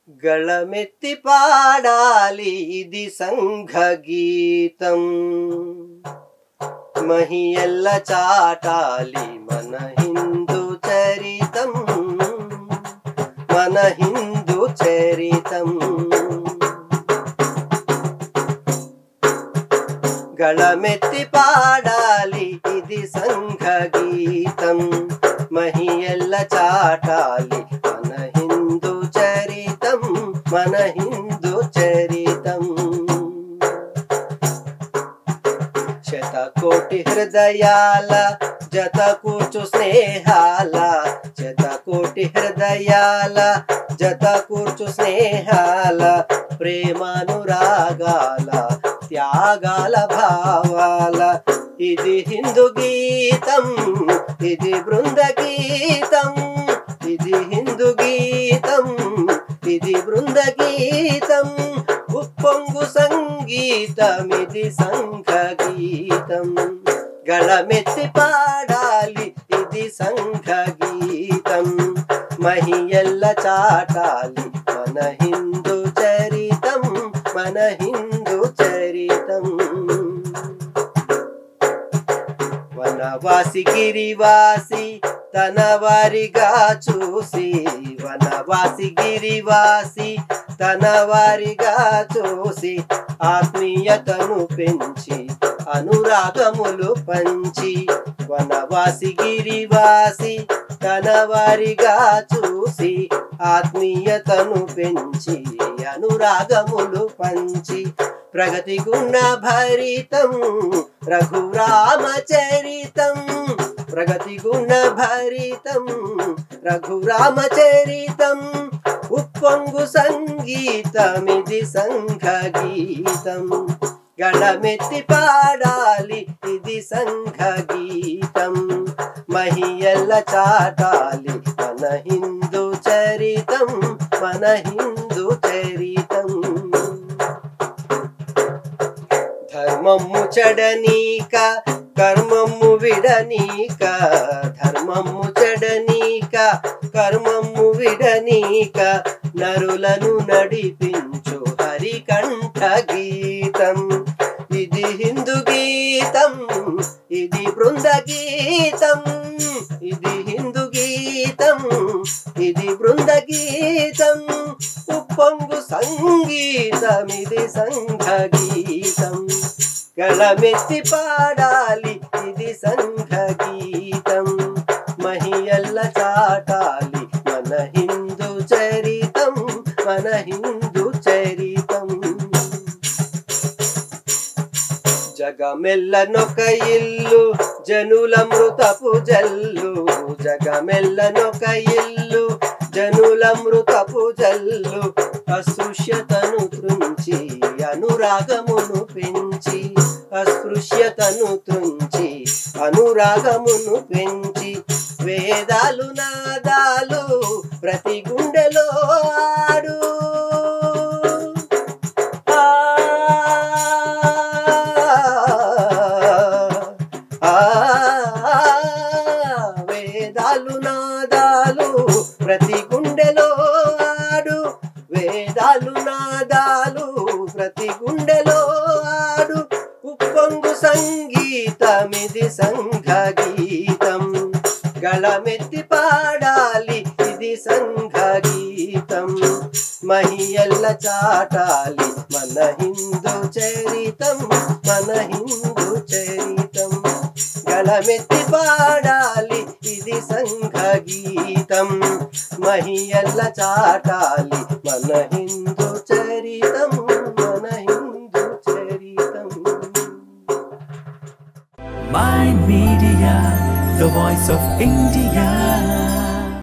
గళమెత్తి పాడాలి ఇది సంఘ గీతం మహియల్ల చాటాలి మన హిందూ చరితం మన హిందూ చరితం గళమెత్తి పాడాలి ఇది సంఘ గీతం మహియల్ల చాటాలి మన హిందూ చరితం మన హిందూ చరితం శతకోటి హృదయాల జత కూర్చు స్నేహాల శతకోటి హృదయాల జత కూర్చు స్నేహాల ప్రేమానురాగాల త్యాగాల భావాల ఇది హిందూ గీతం ఇది బృంద గీతం ఇది హిందూ గీతం ఇది బృంద గీతం ఉప్పొంగు సంగీతం ఇది సంఘ గీతం గళమెత్తి పాడాలి ఇది సంఘ గీతం మహియల్ల చాటాలి మన హిందూ చరితం మన హిందూ చరితం వనవాసి గిరివాసి తన వారిగా చూసి వనవాసి గిరివాసి తన వారిగా చూసి ఆత్మీయతను పెంచి అనురాగములు పంచి వనవాసి గిరివాసి తన వారిగా చూసి ఆత్మీయతను పెంచి అనురాగములు పంచి ప్రగతి గుణ భరితం రఘురామ చరితం ప్రగతి గుణ భరితం రఘురామ చరితం ఉప్పొంగు సంగీతమిది సంఘ గీతం గళమెత్తి పాడాలి ఇది సంఘ గీతం మహియల్ల చాటాలి మన హిందూ చరితం మన హిందూ చరితం ధర్మము చెడనీక కర్మము విడనీక ధర్మము చెడనీక కర్మము విడనీక నరులను నడిపించు హరికంఠ గీతం ఇది హిందూ గీతం ఇది బృంద గీతం ఇది హిందూ గీతం ఇది బృంద గీతం ఉప్పొంగు సంగీతం ఇది సంఘ గీతం గళమెత్తి పాడాలి ఇది సంఘ గీతం మహియల్ల చాటాలి మన హిందూ చరితం మన హిందూ చరితం జగమెల్లనొక ఇల్లు జనుల మృతపు జల్లు జగమెల్లనొక ఇల్లు జనుల మృతపు జల్లు అస్పృశ్యతను త్రుంచి అనురాగమును పెంచి అస్పృశ్యతను త్రుంచి అనురాగమును పెంచి వేదాలు నాదాలు ప్రతి గుండెలో ఆడు ఆ ఆ, వేదాలు నాదాలు ప్రతి గుండెలో ఆడు వేదాలు నాదాలు ప్రతి గుండెలో ఆడు ఉప్పొంగు సంగీతమిది సంఘ గీతం గళమెత్తి పాడాలి ఇది సంఘ గీతం మహియల్ల చాటాలి మన హిందూ చరితం మన హిందూ చరితం గళమెత్తి పాడాలి ఇది సంఘ గీతం మహియల్ల చాటాలి మన హిందూ చరితం మన హిందూ చరితం Mind Media, the voice of India.